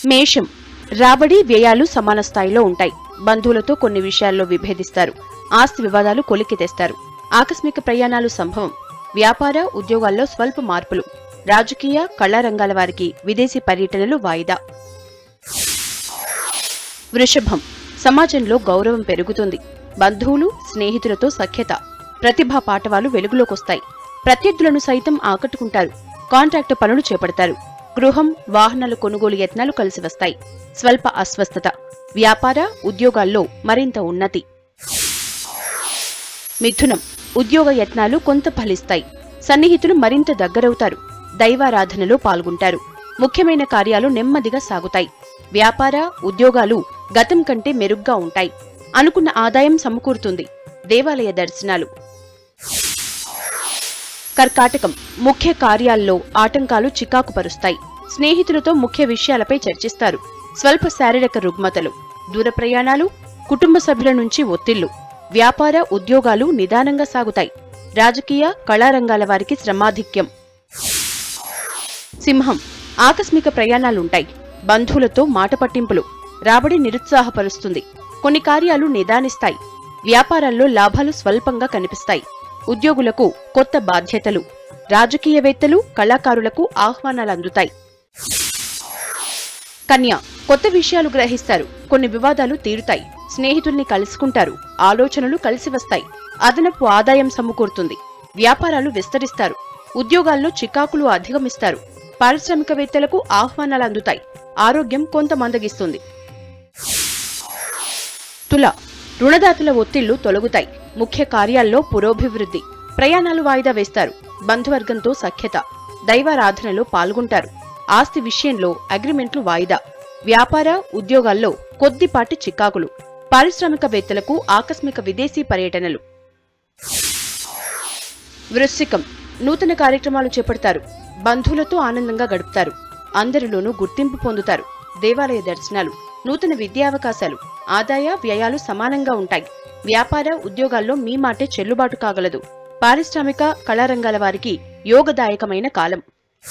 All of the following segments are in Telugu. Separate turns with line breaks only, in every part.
మేషం రాబడి వ్యయాలు సమాన స్థాయిలో ఉంటాయి బంధువులతో కొన్ని విషయాల్లో విభేదిస్తారు ఆస్తి వివాదాలు కొలిక్కి తెస్తారు ఆకస్మిక ప్రయాణాలు సంభవం వ్యాపార ఉద్యోగాల్లో స్వల్ప మార్పులు రాజకీయ కళారంగాల వారికి విదేశీ పర్యటనలు వాయిదా వృషభం సమాజంలో గౌరవం పెరుగుతుంది బంధువులు స్నేహితులతో సఖ్యత ప్రతిభా పాటవాలు వెలుగులోకొస్తాయి ప్రత్యర్థులను సైతం ఆకట్టుకుంటారు కాంట్రాక్టు పనులు చేపడతారు గృహం వాహనాల కొనుగోలు యత్నాలు కలిసి వస్తాయి స్వల్ప అస్వస్థత వ్యాపార ఉద్యోగాల్లో మరింత ఉన్నతి మిథునం ఉద్యోగ యత్నాలు కొంత ఫలిస్తాయి సన్నిహితులు మరింత దగ్గరవుతారు దైవారాధనలో పాల్గొంటారు ముఖ్యమైన కార్యాలు నెమ్మదిగా సాగుతాయి వ్యాపార ఉద్యోగాలు గతం కంటే మెరుగ్గా ఉంటాయి అనుకున్న ఆదాయం సమకూరుతుంది దేవాలయ దర్శనాలు కర్కాటకం ముఖ్య కార్యాల్లో ఆటంకాలు చికాకు పరుస్తాయి స్నేహితులతో ముఖ్య విషయాలపై చర్చిస్తారు స్వల్ప శారీరక రుగ్మతలు దూర ప్రయాణాలు కుటుంబ సభ్యుల నుంచి ఒత్తిళ్లు వ్యాపార ఉద్యోగాలు నిదానంగా సాగుతాయి రాజకీయ కళారంగాల వారికి శ్రమాధిక్యం సింహం ఆకస్మిక ప్రయాణాలుంటాయి బంధువులతో మాట పట్టింపులు రాబడి నిరుత్సాహపరుస్తుంది కొన్ని కార్యాలు నిదానిస్తాయి వ్యాపారాల్లో లాభాలు స్వల్పంగా కనిపిస్తాయి ఉద్యోగులకు కొత్త బాధ్యతలు రాజకీయవేత్తలు కళాకారులకు ఆహ్వానాలు అందుతాయి కన్య కొత్త విషయాలు గ్రహిస్తారు కొన్ని వివాదాలు తీరుతాయి స్నేహితుల్ని కలుసుకుంటారు ఆలోచనలు కలిసి వస్తాయి అదనపు ఆదాయం సమకూరుతుంది వ్యాపారాలు విస్తరిస్తారు ఉద్యోగాల్లో చికాకులు అధిగమిస్తారు పారిశ్రామికవేత్తలకు ఆహ్వానాలు అందుతాయి ఆరోగ్యం కొంత మందగిస్తుంది తుల రుణదాతల ఒత్తిళ్లు తొలగుతాయి ముఖ్య కార్యాల్లో పురోభివృద్ధి ప్రయాణాలు వాయిదా వేస్తారు బంధువర్గంతో సఖ్యత దైవారాధనలో పాల్గొంటారు ఆస్తి విషయంలో అగ్రిమెంట్లు వాయిదా వ్యాపార ఉద్యోగాల్లో కొద్దిపాటి చికాకులు పారిశ్రామికవేత్తలకు ఆకస్మిక విదేశీ పర్యటనలు వృశ్చికం నూతన కార్యక్రమాలు చేపడతారు బంధువులతో ఆనందంగా గడుపుతారు అందరిలోనూ గుర్తింపు పొందుతారు దేవాలయ దర్శనాలు నూతన విద్యావకాశాలు ఆదాయ వ్యయాలు సమానంగా ఉంటాయి వ్యాపార ఉద్యోగాల్లో మీ మాటే చెల్లుబాటు కాగలదు పారిశ్రామిక కళారంగాల వారికి యోగదాయకమైన కాలం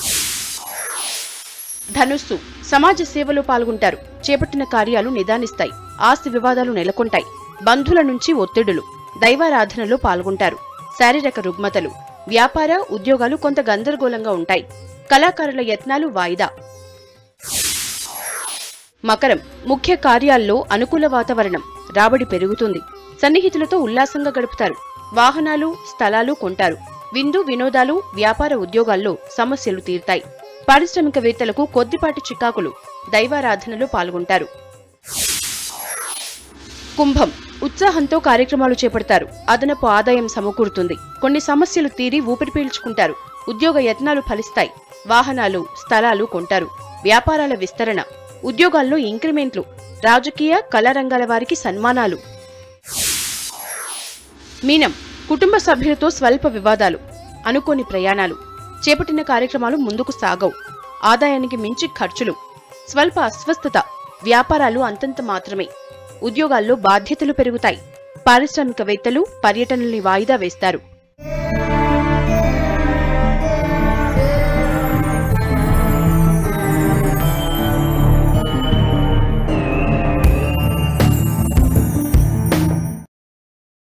ధనుస్సు సమాజ సేవలో పాల్గొంటారు చేపట్టిన కార్యాలు నిదానిస్తాయి ఆస్తి వివాదాలు నెలకొంటాయి బంధువుల నుంచి ఒత్తిడులు దైవారాధనలో పాల్గొంటారు శారీరక రుగ్మతలు వ్యాపార ఉద్యోగాలు కొంత గందరగోళంగా ఉంటాయి కళాకారుల యత్నాలు వాయిదా మకరం ముఖ్య కార్యాల్లో అనుకూల వాతావరణం రాబడి పెరుగుతుంది సన్నిహితులతో ఉల్లాసంగా గడుపుతారు వాహనాలు స్థలాలు కొంటారు విందు వినోదాలు వ్యాపార ఉద్యోగాల్లో సమస్యలు తీరుతాయి పారిశ్రామికవేత్తలకు కొద్దిపాటి చికాకులు దైవారాధనలో పాల్గొంటారు కుంభం ఉత్సాహంతో కార్యక్రమాలు చేపడతారు అదనపు ఆదాయం సమకూరుతుంది కొన్ని సమస్యలు తీరి ఊపిరి పీల్చుకుంటారు ఉద్యోగ యత్నాలు ఫలిస్తాయి వాహనాలు స్థలాలు కొంటారు వ్యాపారాల విస్తరణ ఉద్యోగాల్లో ఇంక్రిమెంట్లు రాజకీయ కళారంగాల వారికి సన్మానాలు మీనం కుటుంబ సభ్యులతో స్వల్ప వివాదాలు అనుకోని ప్రయాణాలు చేపట్టిన కార్యక్రమాలు ముందుకు సాగవు ఆదాయానికి మించి ఖర్చులు స్వల్ప అస్వస్థత వ్యాపారాలు అంతంత మాత్రమే ఉద్యోగాల్లో బాధ్యతలు పెరుగుతాయి పారిశ్రామికవేత్తలు పర్యటనల్ని వాయిదా వేస్తారు